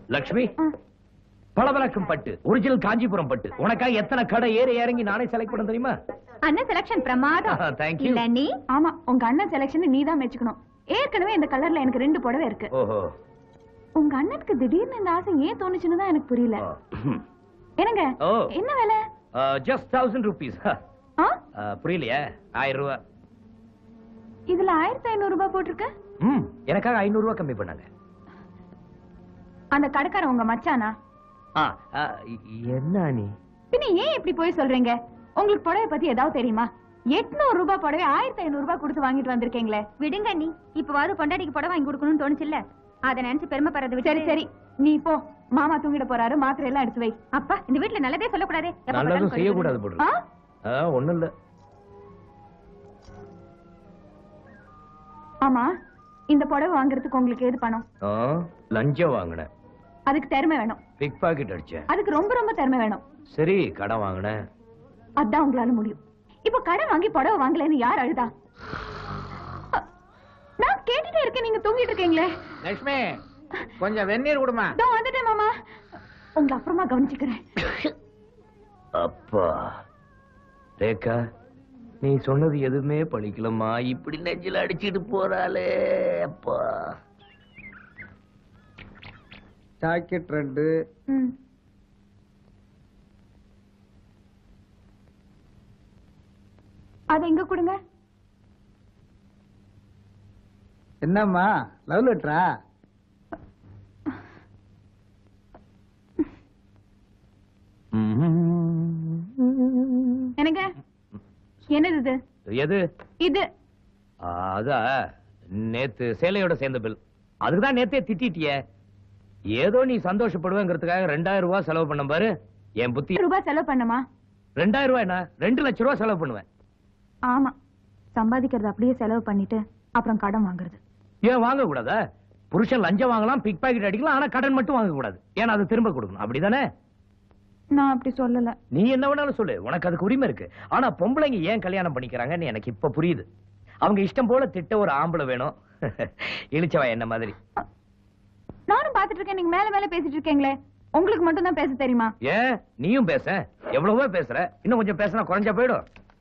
லக்ஷ்மி பளபளக்கும் பட்டு ஒரிஜினல் காஞ்சிபுரம் பட்டு உனக்காக எத்தனை கடை ஏறி இறங்கி நானே செலக்ட் பண்ண தெரியுமா அண்ணன் செலக்ஷன் பிரமாதம் Thank you. இல்ல நீ ஆமா உங்க அண்ணன் செலக்ஷன் நீ தான் மெச்சுக்கணும் ஏற்கனவே இந்த கலர்ல எனக்கு ரெண்டு புடவை இருக்கு ஓஹோ உங்க அண்ணனுக்கு திடீர்னு இந்த ஆசை ஏன் தோணுச்சுன்னு தான் எனக்கு புரியல என்னங்க ஓ. என்ன வேலை ஜஸ்ட் தௌசண்ட் ருபீஸ் ஆ புரியலையா ஆயிரம் ரூபாய் இதுல ஆயிரத்தி ஐநூறு ரூபாய் போட்டிருக்கு ம் எனக்காக ஐநூறு ரூபாய் கம்மி பண்ணாங்க அந்த கடைக்காரன் உங்க மச்சானா ஆ, ஆ, என்ன நீ பின்ன ஏன் இப்படி போய் சொல்றீங்க உங்களுக்கு புடவை பத்தி ஏதாவது தெரியுமா எட்நூறு ரூபாய் புடவை ஆயிரத்தி ஐநூறு ரூபாய் கொடுத்து வாங்கிட்டு வந்திருக்கீங்களே விடுங்க நீ இப்பவாவது பொண்டாட்டிக்கு புடவை வாங்கி கொடுக்கணும்னு தோணுச்சுல்ல அத நினைச்சு பெருமைப்படுறது சரி சரி நீ போ மாமா தூங்கிட போறாரு மாத்திரை எல்லாம் எடுத்து வை அப்பா இந்த வீட்ல நல்லதே சொல்லக்கூடாதே எப்ப நல்லதும் பார்த்தாலும் செய்யக்கூடாது குறை போடு ஆ? ஒண்ணும் இல்ல ஆமா இந்த புடவை வாங்குறதுக்கு உங்களுக்கு ஏது பணம் ஆ, லஞ்சம் வாங்கினேன் அதுக்கு திறமை வேணும் பிக் பாக்கெட் அடிச்சேன் அதுக்கு ரொம்ப ரொம்ப திறமை வேணும் சரி கடன் வாங்கினேன் அதான் உங்களால முடியும் இப்ப கடன் வாங்கி புடவை வாங்கலைன்னு யார் அழுதா அ, நான் கேட்டுட்டே இருக்கேன் நீங்க தூங்கிட்டு இருக்கீங்களே லட்சுமி கொஞ்சம் வெந்நீர் கொடுமா இதோ வந்துட்டேன் மாமா உங்களை அப்புறமா கவனிச்சுக்கிறேன் அப்பா ரேகா நீ சொன்னது எதுவுமே பழிக்கலம்மா இப்படி நெஞ்சில அடிச்சிட்டு போறாளே அப்பா ஜாக்கெட் ரெண்டு ம். அது எங்க கொடுங்க என்னம்மா லவ் லெட்டரா என்னங்க என்னது இது எது இது அதா நேத்து சேலையோட சேர்ந்த பில் அதுக்குதான் நேத்தே திட்டிட்டியே ஏதோ நீ சந்தோஷப்படுவேங்கிறதுக்காக ரெண்டாயிரம் ரூபாய் செலவு பண்ண பாரு என் புத்தி ரூபாய் செலவு பண்ணுமா ரெண்டாயிரம் ரூபாய் என்ன ரெண்டு லட்சம் ரூபாய் செலவு பண்ணுவேன் ஆமா சம்பாதிக்கிறது அப்படியே செலவு பண்ணிட்டு அப்புறம் கடன் வாங்குறது ஏன் வாங்க கூடாதா புருஷன் லஞ்சம் வாங்கலாம் பிக் பாக்கெட் அடிக்கலாம் ஆனா கடன் மட்டும் வாங்க கூடாது ஏன்னா அது திரும்ப கொடுக்கணும் அப்படிதானே நான் அப்படி சொல்லல நீ என்ன வேணாலும் சொல்லு உனக்கு அதுக்கு உரிமை இருக்கு ஆனா பொம்பளைங்க ஏன் கல்யாணம் பண்ணிக்கிறாங்கன்னு எனக்கு இப்ப புரியுது அவங்க இஷ்டம் போல திட்ட ஒரு ஆம்பளை வேணும் இழிச்சவா என்ன மாதிரி நானும் பாத்துட்டு இருக்கேன் நீங்க மேல மேல பேசிட்டு இருக்கீங்களே உங்களுக்கு மட்டும் தான் பேச தெரியுமா ஏன் நீயும் பேச எவ்வளவோ பேசுற இன்னும் கொஞ்சம் பேசினா குறைஞ்சா போயிடும்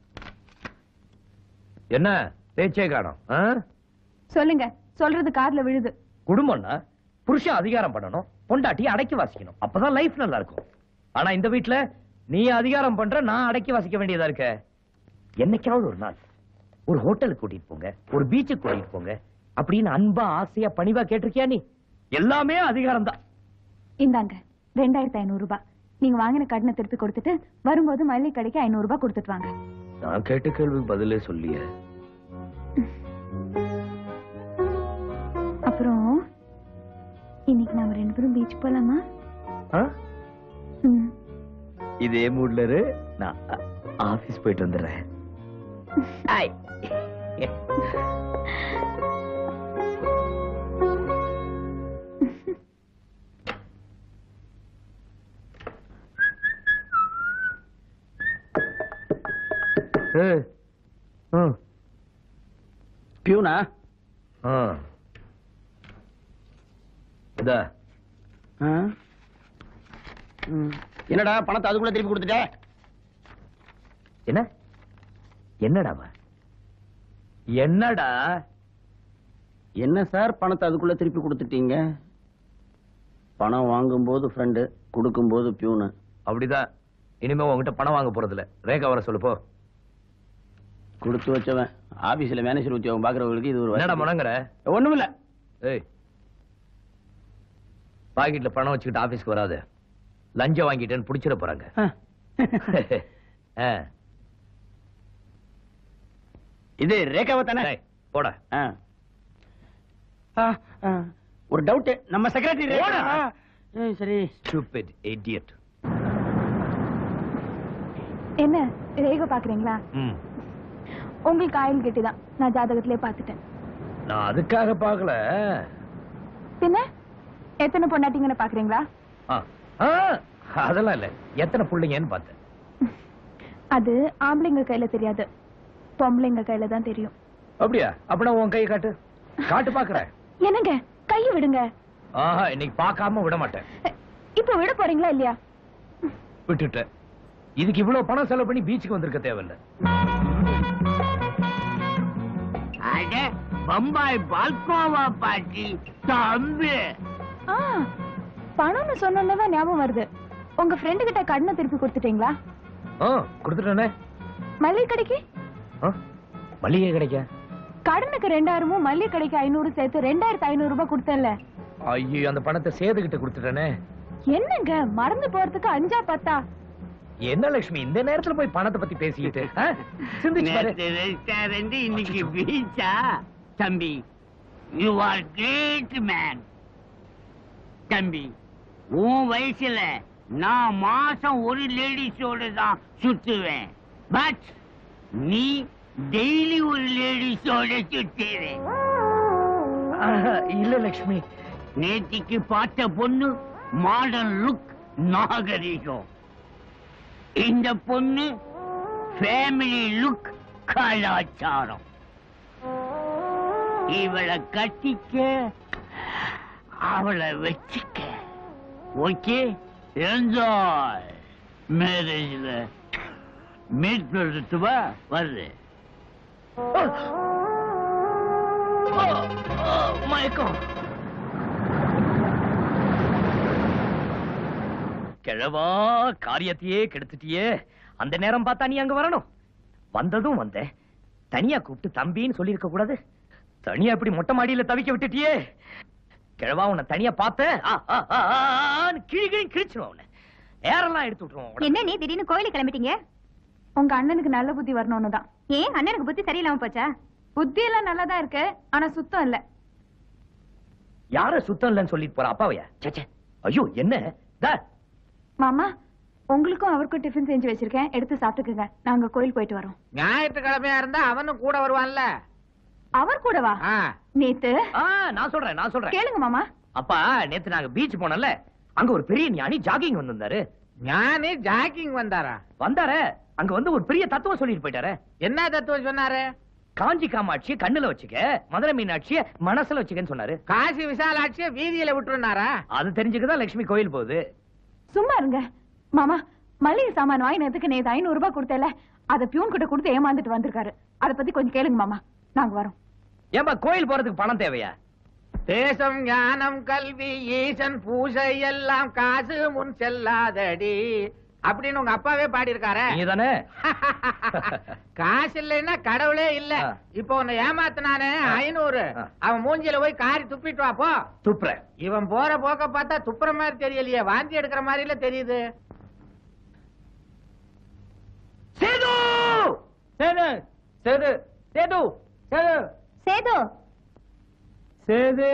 என்ன பேச்சே காணும் ஆ? சொல்லுங்க சொல்றது காதுல விழுது குடும்பம்னா புருஷன் அதிகாரம் பண்ணணும் பொண்டாட்டி அடக்கி வாசிக்கணும் அப்பதான் லைஃப் நல்லா இருக்கும் ஆனா இந்த வீட்ல நீ அதிகாரம் பண்ற நான் அடக்கி வாசிக்க வேண்டியதா இருக்க என்னைக்காவது ஒரு நாள் ஒரு ஹோட்டலுக்கு கூட்டிட்டு போங்க ஒரு பீச்சுக்கு கூட்டிட்டு போங்க அப்படின்னு அன்பா ஆசையா பணிவா கேட்டிருக்கியா நீ எல்லாமே அதிகாரம் தான் இந்தாங்க ரெண்டாயிரத்தி ஐநூறு ரூபாய் நீங்க வாங்கின கடனை திருப்பி கொடுத்துட்டு வரும்போது மல்லிகை கடைக்கு ஐநூறு ரூபாய் கொடுத்துட்டு வாங்க நான் கேட்ட கேள்வி பதிலே சொல்லிய அப்புறம் இன்னைக்கு நாம ரெண்டு பேரும் பீச் போலாமா ம். இதே மூட்ல இரு நான் ஆபீஸ் போயிட்டு வந்துடுறேன் ஐ. ஏய். ம். பியூனா ஆ. இந்தா. என்னடா பணத்தை அதுக்குள்ள திருப்பி கொடுத்துட்ட என்ன என்னடாவா என்னடா என்ன சார் பணத்தை அதுக்குள்ள திருப்பி கொடுத்துட்டீங்க பணம் வாங்கும்போது ஃப்ரெண்டு கொடுக்கும்போது பியூனு அப்படிதான் இனிமே உன்கிட்ட பணம் வாங்க போறது இல்ல ரேகா வர சொல்லு போ கொடுத்து வச்சவன் ஆபீஸ்ல மேனேஜர் உத்தியோகம் பாக்குறவங்களுக்கு இது ஒரு என்னடா முடங்குற ஒண்ணுமில்ல ஏய் பாக்கெட்ல பணம் வச்சுக்கிட்டு ஆபீஸ்க்கு வராத லஞ்சம் வாங்கிட்டேன்னு புடிச்சிட போறாங்க ஆ. இது ரேகாவை தானே டேய், போடா ஆ. ஆ, ஆ. ஒரு டவுட் நம்ம செக்ரட்டரி போடா. சரி stupid idiot என்ன ரேக பாக்குறீங்களா ம் உங்களுக்கு ஆயில் கெட்டிதான் நான் ஜாதகத்திலே பாத்துட்டேன் நான் அதுக்காக பார்க்கல பின்ன எத்தனை பொண்டாட்டிங்கன்னு பாக்குறீங்களா ஆ, ஆ, அதெல்லாம் இல்ல எத்தனை புள்ளைங்கன்னு பார்த்தேன் அது ஆம்பளைங்க கையில தெரியாது பொம்பளைங்க கையில தான் தெரியும் அப்படியா அப்படின்னா உன் கை காட்டு காட்டு பாக்குறேன் என்னங்க கையை விடுங்க ஆஹா இன்னைக்கு பார்க்காம விட மாட்டேன் இப்போ விட போறீங்களா இல்லையா விட்டுட்டேன் இதுக்கு இவ்வளவு பணம் செலவு பண்ணி பீச்சுக்கு வந்திருக்க தேவையில்ல அட பம்பாய் பால்கோவா பாட்டி தம்பி ஆ பணம்னு சொன்னோன்னே ஞாபகம் வருது உங்க ஃப்ரெண்டு கிட்ட கடனை திருப்பி கொடுத்துட்டீங்களா ஆ கொடுத்துட்டேனே மல்லிகை கடைக்கு ஆ, மளிகை கிடைக்க கடனுக்கு ரெண்டாயிரமும் மல்லிகை கடைக்கு ஐநூறு சேர்த்து ரெண்டாயிரத்து ஐநூறு ரூபாய் கொடுத்தேன்ல ஐயோ அந்த பணத்தை சேதுகிட்ட கொடுத்துட்டேனே என்னங்க மறந்து போறதுக்கு அஞ்சா பத்தா என்ன லட்சுமி இந்த நேரத்துல போய் பணத்தை பத்தி பேசிக்கிட்டு ஆ? சிந்திச்சு பாரு நேத்து ரெஸ்டாரண்ட் இன்னைக்கு பீச்சா தம்பி யூ ஆர் கிரேட் மேன் தம்பி உன் வயசுல நான் மாசம் ஒரு லேடிஸோட தான் சுத்துவேன் பட் நீ டெய்லி ஒரு லேடிஸோட சுத்துவேன் ஆஹா, இல்ல லட்சுமி நேத்திக்கு பார்த்த பொண்ணு மாடர்ன் லுக் நாகரிகம் இந்த பொண்ணு ஃபேமிலி லுக் கலாச்சாரம் இவளை கட்டிக்க அவளை வச்சுக்க ஓகே என்ஜாய் மேரேஜ்ல மீட் பண்ணுறது வா வருது ஆ! ஆ, ஆ, மயக்கம் கிழவா காரியத்தையே கெடுத்துட்டியே அந்த நேரம் பார்த்தா நீ அங்க வரணும் வந்ததும் வந்த தனியா கூப்பிட்டு தம்பின்னு சொல்லியிருக்க கூடாது தனியா இப்படி மொட்டை மாடியில தவிக்க விட்டுட்டியே கிழவா உன்னை தனியா பார்த்தேன் ஆ, ஆ, ஆ, ஆ, ஆன்னு கிழி கிழி கிழிச்சிருவோம் உன்னை ஏரெல்லாம் எடுத்து விட்டுருவோம் உடனே. என்ன நீ திடீர்னு கோயிலுக்கு கிளம்பிட்டீங்க உங்க அண்ணனுக்கு நல்ல புத்தி வரணும்னு தான் ஏன் அண்ணனுக்கு புத்தி சரியில்லாம போச்சா புத்தி எல்லாம் நல்லாதான் இருக்கு ஆனா சுத்தம் இல்ல யார சுத்தம் இல்லைன்னு சொல்லிட்டு போற அப்பாவையா ச்சே, ச்சே. ஐயோ என்ன தா, மாமா உங்களுக்கும் அவருக்கும் டிஃபன் செஞ்சு வச்சிருக்கேன் எடுத்து சாப்பிட்டுக்குங்க நாங்க கோயில் போயிட்டு வரோம் ஞாயிற்றுக்கிழமையா இருந்தா அவனும் கூட வருவான்ல அவர் கூடவா ஆ. நேத்து ஆ, நான் சொல்றேன் நான் சொல்றேன் கேளுங்க மாமா அப்பா நேத்து நாங்க பீச் போனோம்ல அங்க ஒரு பெரிய ஞானி ஜாகிங் வந்திருந்தாரு ஞானி ஜாக்கிங் வந்தாரா வந்தாரே அங்க வந்து ஒரு பெரிய தத்துவம் சொல்லிட்டு போயிட்டாரு என்ன தத்துவம் சொன்னாரு காஞ்சி காமாட்சிய கண்ணுல வச்சுக்க மதுரை மீனாட்சிய மனசுல வச்சுக்கன்னு சொன்னாரு காசி விசாலாட்சிய வீதியில விட்டுருனாரா அது தெரிஞ்சுக்கதான் லட்சுமி கோயில் போகுது சும்மா இருங்க மாமா மளிகை சாமான் வாங்கினதுக்கு நேத்து ஐநூறு ரூபாய் கொடுத்தேல அத பியூன் கிட்ட கொடுத்து ஏமாந்துட்டு வந்திருக்காரு அத பத்தி கொஞ்சம் கேளுங்க மாமா நாங்க வரோம் ஏன்பா கோயில் போறதுக்கு பணம் தேவையா தேசம் ஞானம் கல்வி ஈசன் பூஜை எல்லாம் காசு முன் செல்லாதடி அப்படின்னு உங்க அப்பாவே பாடியிருக்காரே நீங்க தானே காசு இல்லைன்னா கடவுளே இல்ல ஆ. இப்போ உன்னை ஏமாத்தினானே ஆ. ஐநூறு ஆ. அவன் மூஞ்சில போய் காரி துப்பிட்டு வா போ துப்புற இவன் போற போக்க பார்த்தா துப்புற மாதிரி தெரியலையே வாந்தி எடுக்கிற மாதிரில தெரியுது சேது சேது சேது சேது சேது சேது சேது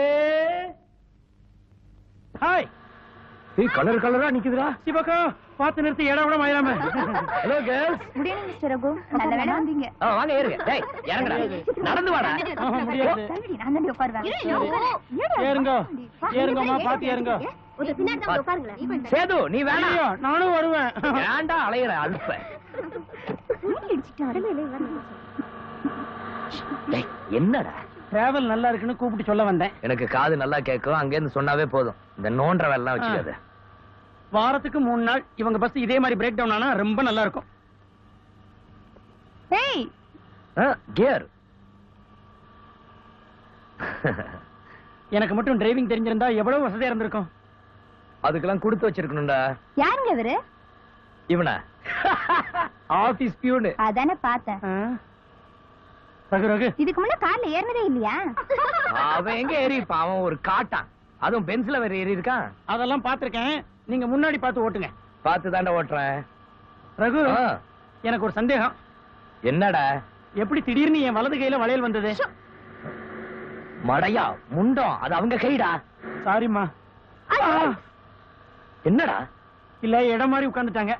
ஹாய் ஏய் கலர் கலரா நிக்குதுடா சிவகா பார்த்து நிறுத்தி இடம் விட மாயிராம ஹலோ கேர்ள்ஸ் முடியணும் மிஸ்டர் ரகு நல்ல வேலை வந்தீங்க ஆ வாங்க ஏறுங்க டேய் இறங்குடா நடந்து வாடா முடியாது நான் தான் உட்காருவேன் ஏறுங்க ஏறுங்கம்மா பாத்து ஏறுங்க சேது நீ வேணாம் நானும் வருவேன் ஏன்டா அலையற அல்ப டேய், என்னடா டிராவல் நல்லா இருக்குன்னு கூப்பிட்டு சொல்ல வந்தேன் எனக்கு காது நல்லா கேட்கும் அங்க இருந்து சொன்னாவே போதும் இந்த நோன்ற வேலை வச்சுக்காத வாரத்துக்கு மூணு நாள் இவங்க பஸ் இதே மாதிரி பிரேக் டவுன் ஆனா ரொம்ப நல்லா இருக்கும் ஏய் கியர் எனக்கு மட்டும் டிரைவிங் தெரிஞ்சிருந்தா எவ்வளவு வசதியா இருந்திருக்கும் அதுக்கெல்லாம் கொடுத்து வச்சிருக்கணும்டா யாருங்க இவரு இவனா ஆபீஸ் பியூனு அதானே பார்த்தேன் ஆ? ரகு ரகு இதுக்கு முன்ன கார்ல ஏறினதே இல்லையா அவன் எங்க ஏறி இருப்பான் அவன் ஒரு காட்டான் அதுவும் பென்சில வேற ஏறி இருக்கான் அதெல்லாம் பாத்திருக்கேன் நீங்க முன்னாடி பார்த்து ஓட்டுங்க பார்த்து தாண்டா ஓட்டுறேன் ரகு ஆ, எனக்கு ஒரு சந்தேகம் என்னடா எப்படி திடீர்னு என் வலது கையில வளையல் வந்தது மடையா முண்டம் அது அவங்க கைடா சாரிம்மா என்னடா இல்ல இடம் மாதிரி உட்கார்ந்துட்டாங்க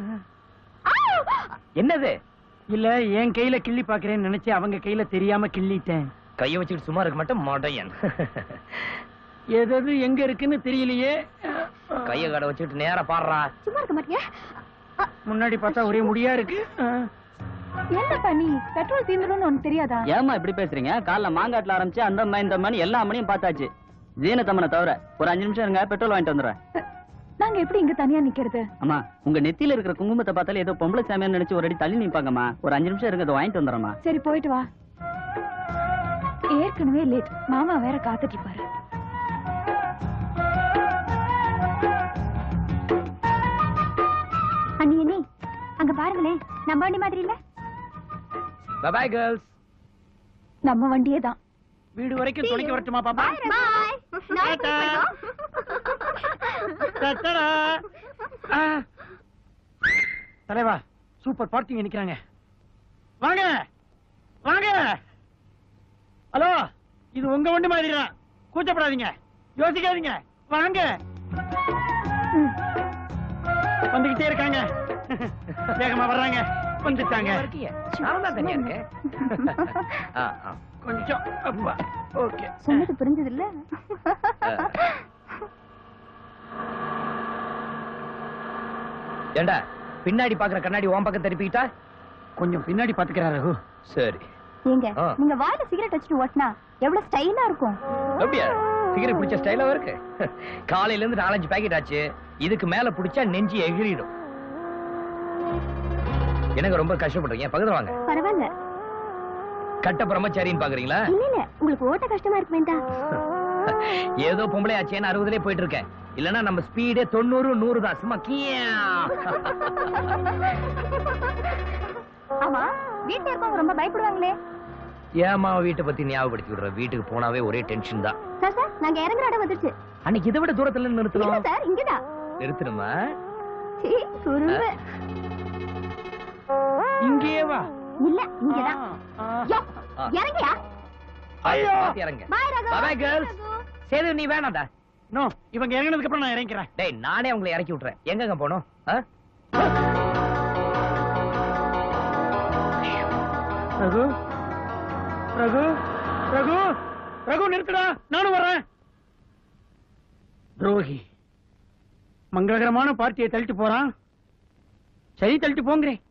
என்னது இல்ல என் கையில கிள்ளி பாக்குறேன்னு நினைச்சு அவங்க கையில தெரியாம கிள்ளிட்டேன் கைய வச்சுட்டு சும்மா இருக்க மாட்டேன் மடையன் எது எது எங்க இருக்குன்னு தெரியலையே கைய கடை வச்சுட்டு நேரா பாடுறா சும்மா இருக்க மாட்டியா முன்னாடி பார்த்தா ஒரே முடியா இருக்கு என்ன பண்ணி பெட்ரோல் தீந்துரும்னு உனக்கு தெரியாதா ஏமா இப்படி பேசுறீங்க காலைல மாங்காட்டுல ஆரம்பிச்சு அந்த அம்மா இந்த அம்மா எல்லா மணியும் பார்த்தாச்சு ஜீனத்தம்மனை தவிர ஒரு அஞ்சு நிமிஷம் இருங்க பெட்ரோல் வாங்கிட்டு வந்துடுறேன் நாங்க எப்படி இங்க தனியா நிக்கிறது அம்மா உங்க நெத்தியில இருக்கிற குங்குமத்தை பார்த்தாலே ஏதோ பொம்பளை சாமியான்னு நினைச்சு ஒரு அடி தள்ளி நிப்பாங்கம்மா ஒரு அஞ்சு நிமிஷம் இருங்க இதை வாங்கிட்டு வந்துடுறேம்மா சரி போயிட்டு வா ஏற்கனவே லேட் மாமா வேற காத்துட்டு இருப்பாரு அண்ணி அண்ணி அங்க பாருங்களேன் நம்ம வண்டி மாதிரி இல்ல பாய் கேர்ள்ஸ் நம்ம வண்டியே தான் வீடு வரைக்கும் துணைக்கு வரட்டுமா பாப்பா தட்டடா. ஆ. தலைவா சூப்பர் பார்ட்டிங்க நிக்கிறாங்க வாங்க வாங்க ஹலோ இது உங்க வண்டி மாதிரி தான் கூச்சப்படாதீங்க யோசிக்காதீங்க வாங்க வந்துகிட்டே இருக்காங்க வேகமா வர்றாங்க வந்துட்டாங்க இருக்கீங்க நானும் தான் தனியா இருக்கேன் ஆ, ஆ. கொஞ்சம் அப்பா ஓகே சொன்னது புரிஞ்சது இல்ல ஏண்டா பின்னாடி பாக்குற கண்ணாடி உன் பக்கம் திருப்பிக்கிட்டா கொஞ்சம் பின்னாடி பாத்துக்கிறாரு ரகு சரி ஏங்க ஆ. நீங்க வாயில சிகரெட் வச்சுட்டு ஓட்டினா எவ்வளவு ஸ்டைலா இருக்கும் அப்படியா சிகரெட் பிடிச்ச ஸ்டைலாவும் இருக்கு காலையில இருந்து நாலஞ்சு பாக்கெட் ஆச்சு இதுக்கு மேல பிடிச்சா நெஞ்சு எகிறிடும் எனக்கு ரொம்ப கஷ்டப்படுறீங்க பக்கத்துல வாங்க பரவாயில்ல கட்ட பிரம்மச்சாரின்னு பாக்குறீங்களா இல்ல இல்ல உங்களுக்கு ஓட்ட கஷ்டமா இருக்கு வேண்டாம் ஏதோ பொம்பளை ஆச்சேன்னு அறுபதுலயே போயிட்டு இருக்கேன் இல்லன்னா நம்ம ஸ்பீடே தொண்ணூறு நூறு தான் சும்மா கியா ஆமா வீட்டுல இருக்கவங்க ரொம்ப பயப்படுவாங்களே ஏமா வீட்டை பத்தி ஞாபகப்படுத்தி விடுற வீட்டுக்கு போனாவே ஒரே டென்ஷன் தான் சார் சார் நாங்க இறங்குற இடம் வந்துருச்சு அன்னைக்கு இதை விட தூரத்துல இல்ல நிறுத்தணும் சார் இங்கதான் நிறுத்தணுமா சீ, குறும்பு இங்கேயே வா இல்ல இங்கதான் ஆ. யோ, ஆ. இறங்கியா ஐயோ. பாத்து இறங்க பாய் Raghu Bye bye, girls. Setu நீ வேணாம்டா நோ இவங்க இறங்கினதுக்கு அப்புறம் நான் இறங்கிக்கிறேன் டேய் நானே உங்களை இறக்கி விட்டுறேன் எங்கங்க போனோம் ரகு ரகு ரகு ரகு நிறுத்துடா நானும் வர்றேன் துரோகி மங்களகரமான பார்ட்டியை தள்ளிட்டு போறான் சரி தள்ளிட்டு போங்கிறேன்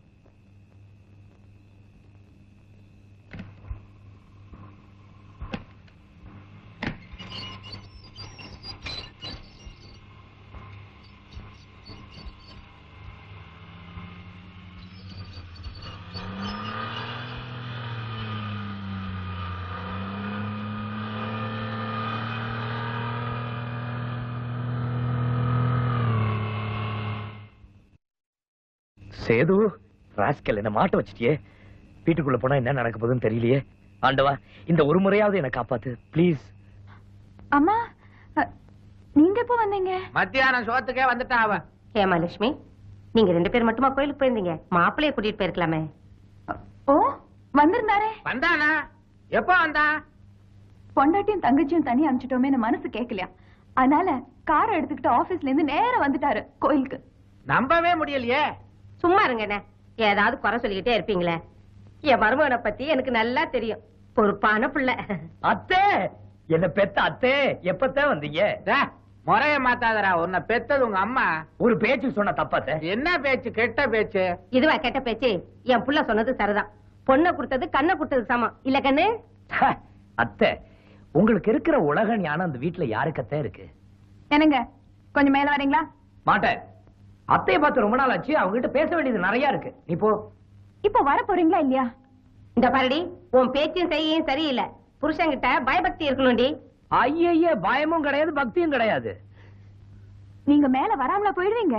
சேது ராஸ்கல் என்ன மாட்ட வச்சிட்டியே வீட்டுக்குள்ள போனா என்ன நடக்க போகுதுன்னு தெரியலையே ஆண்டவா இந்த ஒரு முறையாவது என்ன காப்பாத்து ப்ளீஸ் அம்மா அ, நீங்க எப்போ வந்தீங்க மத்தியானம் சோத்துக்கே வந்துட்டா அவ ஹேமாலட்சுமி நீங்க ரெண்டு பேர் மட்டுமா கோயிலுக்கு போயிருந்தீங்க மாப்பிள்ளைய கூட்டிட்டு போயிருக்கலாமே ஓ வந்திருந்தாரே வந்தானா எப்போ வந்தா பொண்டாட்டியும் தங்கச்சியும் தனியா அனுப்பிச்சிட்டோமே மனசு கேட்கலையா அதனால காரை எடுத்துக்கிட்டு ஆபீஸ்ல இருந்து நேரா வந்துட்டாரு கோயிலுக்கு நம்பவே முடியலையே சும்மா இருங்க என்ன ஏதாவது குறை சொல்லிக்கிட்டே இருப்பீங்களே என் மருமகனை பத்தி எனக்கு நல்லா தெரியும் பொறுப்பான பிள்ளை அத்தே என்ன பெத்த அத்தே எப்பத்தான் வந்தீங்க டே, முறைய மாத்தாதடா உன்னை பெத்தது உங்க அம்மா ஒரு பேச்சு சொன்ன தப்பாத்த என்ன பேச்சு கெட்ட பேச்சு இதுவா கெட்ட பேச்சு என் புள்ள சொன்னது சரிதான் பொண்ணை கொடுத்தது கண்ணை கொடுத்தது சமம் இல்ல கண்ணு அத்தை உங்களுக்கு இருக்கிற உலக ஞானம் அந்த வீட்டுல யாருக்கத்தே இருக்கு என்னங்க கொஞ்சம் மேல வரீங்களா மாட்டேன் அத்தையை பார்த்து ரொம்ப நாள் ஆச்சு அவங்க கிட்ட பேச வேண்டியது நிறைய இருக்கு நீ போ இப்போ வர போறீங்களா இல்லையா இந்த பாருடி உன் பேச்சும் செய்யும் சரியில்லை புருஷன்கிட்ட பயபக்தி இருக்கணும்டி ஐயய்ய பயமும் கிடையாது பக்தியும் கிடையாது நீங்க மேல வராமலா போயிடுவீங்க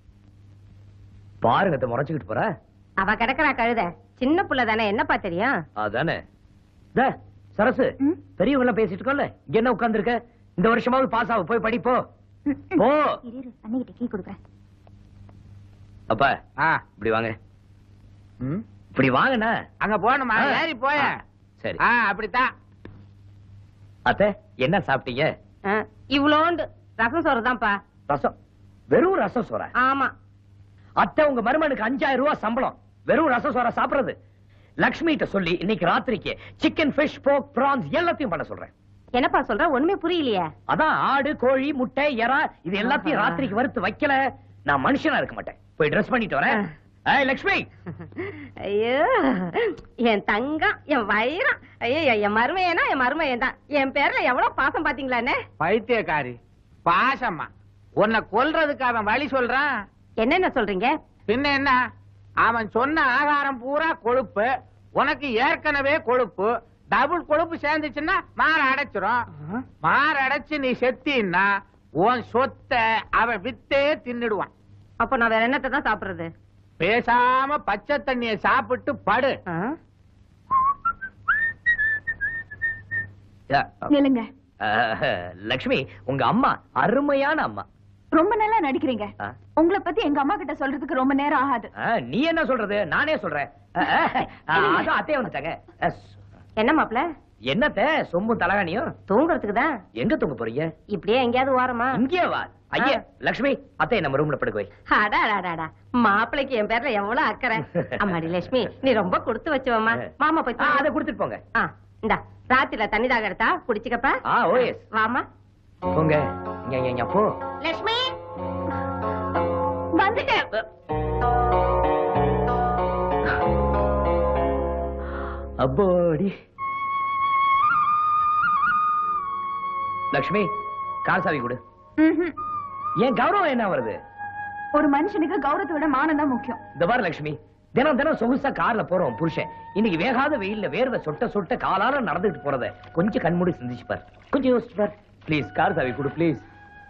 பாருங்க அத்தை முறைச்சுக்கிட்டு போற அவ கிடக்குறா கழுத சின்ன புள்ள தானே என்னப்பா தெரியும் அதானே தே, சரசு ம்? பெரியவங்க எல்லாம் பேசிட்டு இருக்கோம்ல இங்க என்ன உட்கார்ந்திருக்க இந்த வருஷமாவது பாஸ் ஆகு போய் படிப்போ போ இரு இரு அன்னைகிட்ட கீ கொடுக்குறேன் அப்பா ஆ, இப்படி வாங்க ம், இப்படி வாங்கண்ணா அங்க போகணுமா ஆ. ஏறி போய ஆ, சரி ஆ அப்படித்தான் அத்தை என்ன சாப்பிட்டீங்க ஆ, இவ்வளோண்டு ரசம் சோறு தான்ப்பா ரசம் வெறும் ரசம் சோற ஆமா அத்தை உங்க மருமனுக்கு அஞ்சாயிரம் ரூபாய் சம்பளம் வெறும் ரசம் சோற சாப்பிடுறது லக்ஷ்மி கிட்ட சொல்லி இன்னைக்கு ராத்திரிக்கு சிக்கன் ஃபிஷ் போக் பிரான்ஸ் எல்லாத்தையும் பண்ண சொல்றேன் என்னப்பா சொல்ற ஒண்ணுமே புரியலையே அதான் ஆடு கோழி முட்டை எறா இது எல்லாத்தையும் ராத்திரிக்கு வறுத்து வைக்கல நான் மனுஷனா இருக்க மாட்டேன் போய் ட்ரெஸ் பண்ணிட்டு வரேன் ஏய் லக்ஷ்மி ஐயோ என் தங்கம் என் வைரம் ஐயோ என் மருமையனா என் மருமையன் தான் என் பேர்ல எவ்வளவு பாசம் பாத்தீங்களாண்ணே பைத்தியக்காரி பாசம்மா உன்னை கொல்றதுக்கு அவன் வழி சொல்றான் என்னென்ன சொல்றீங்க பின்ன என்ன அவன் சொன்ன ஆகாரம் பூரா கொழுப்பு உனக்கு ஏற்கனவே கொழுப்பு டபுள் கொழுப்பு சேர்ந்துச்சுன்னா மாற அடைச்சிரும் மாற அடைச்சு நீ செத்தின்னா உன் சொத்தை அவன் வித்தே தின்னுடுவான் அப்ப நான் வேற என்னத்தை தான் சாப்பிடுறது பேசாம பச்சை தண்ணிய சாப்பிட்டு படு ஆ? யா, நில்லுங்க அஹ், லக்ஷ்மி உங்க அம்மா அருமையான அம்மா ரொம்ப நல்லா நடிக்கிறீங்க ஆ. உங்களை பத்தி எங்க அம்மா கிட்ட சொல்றதுக்கு ரொம்ப நேரம் ஆகாது அஹ், நீ என்ன சொல்றது நானே சொல்றேன் அஹ், அஹ், அஹ், அதான் அத்தையே வந்துட்டாங்க அஹ், என்ன மாப்ள என்னத்த சொம்பு தலகாணியும் தூங்குறதுக்கு தான் எங்க தூங்க போறீங்க இப்படியே எங்கேயாவது ஓரமா இங்கே வா ஐயா லக்ஷ்மி அத்தை நம்ம ரூம்ல படுக்க வை அடா அடா, அடா மாப்பிளைக்கு என் பேர்ல எவ்வளவு அக்கறை அம்மாடி லட்சுமி நீ ரொம்ப கொடுத்து வச்சவம்மா மாமா போய் ஆ, தூங்கு. அதை கொடுத்துட்டு போங்க ஆ இந்தா ராத்திரில தண்ணி தாக எடுத்தா குடிச்சுக்கப்பா ஆ ஓ எஸ் வாமா போங்க இங்க, இங்க, இங்க, போ லட்சுமி வந்துட்டேன் அப்போடி லக்ஷ்மி கார் சாவி கொடு ம்ஹும். ஏன் கௌரவம் என்ன வருது ஒரு மனுஷனுக்கு கௌரவத்தை விட மானம் தான் முக்கியம் இந்த பாரு லக்ஷ்மி தினம் தினம் சொகுசா கார்ல போறோம் புருஷன் இன்னைக்கு வேகாத வெயில்ல வேர்வை சொட்ட சொட்ட காலால நடந்துட்டு போறத கொஞ்சம் கண்மூடி சிந்திச்சு பார் கொஞ்சம் யோசிச்சு பார் ப்ளீஸ் கார் சாவி கொடு ப்ளீஸ்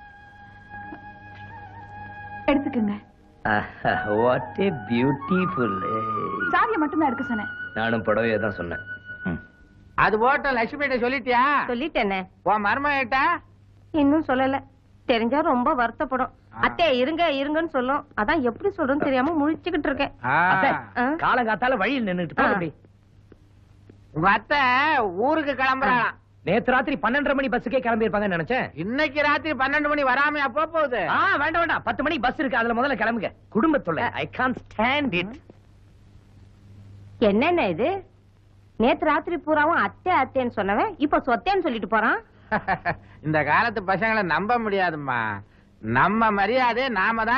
எடுத்துக்கங்க வாட் ஏ பியூட்டிஃபுல் சாவியை மட்டும் தான் எடுக்க சொன்னேன் நானும் புடவையே தான் சொன்னேன் ம். அது போட்ட லட்சுமிகிட்ட சொல்லிட்டியா சொல்லிட்டேனே உன் மருமகிட்ட இன்னும் சொல்லல தெரிஞ்சா ரொம்ப வருத்தப்படும் அத்தே இருங்க இருங்கன்னு சொல்லும் அதான் எப்படி சொல்றேன்னு தெரியாம முழிச்சுக்கிட்டு இருக்கேன் அத்தை, ஆ. காலங்காத்தால வழியில் நின்னுட்டு போ ஆ. அப்படி உங்க அத்தை ஊருக்கு கிளம்புறான் நேத்து ராத்திரி பன்னெண்டரை மணி பஸ்ஸுக்கே கிளம்பி இருப்பாங்கன்னு நினைச்சேன் இன்னைக்கு ராத்திரி பன்னெண்டு மணி வராம அப்போ போகுது ஆ வேண்டாம் வேண்டாம் பத்து மணிக்கு பஸ் இருக்கு அதுல முதல்ல கிளம்புங்க குடும்பத்தொல்லை ஐ கான் ஸ்டாண்ட் இட் என்னென்ன இது நேத்து ராத்திரி பூராவும் அத்தை அத்தைன்னு சொன்னவன் இப்ப சொத்தேன்னு சொல்லிட்டு போறான் இந்த காலத்து பசங்களை நம்ப முடியாதும்மா நம்ம மரியாதை நாம தான்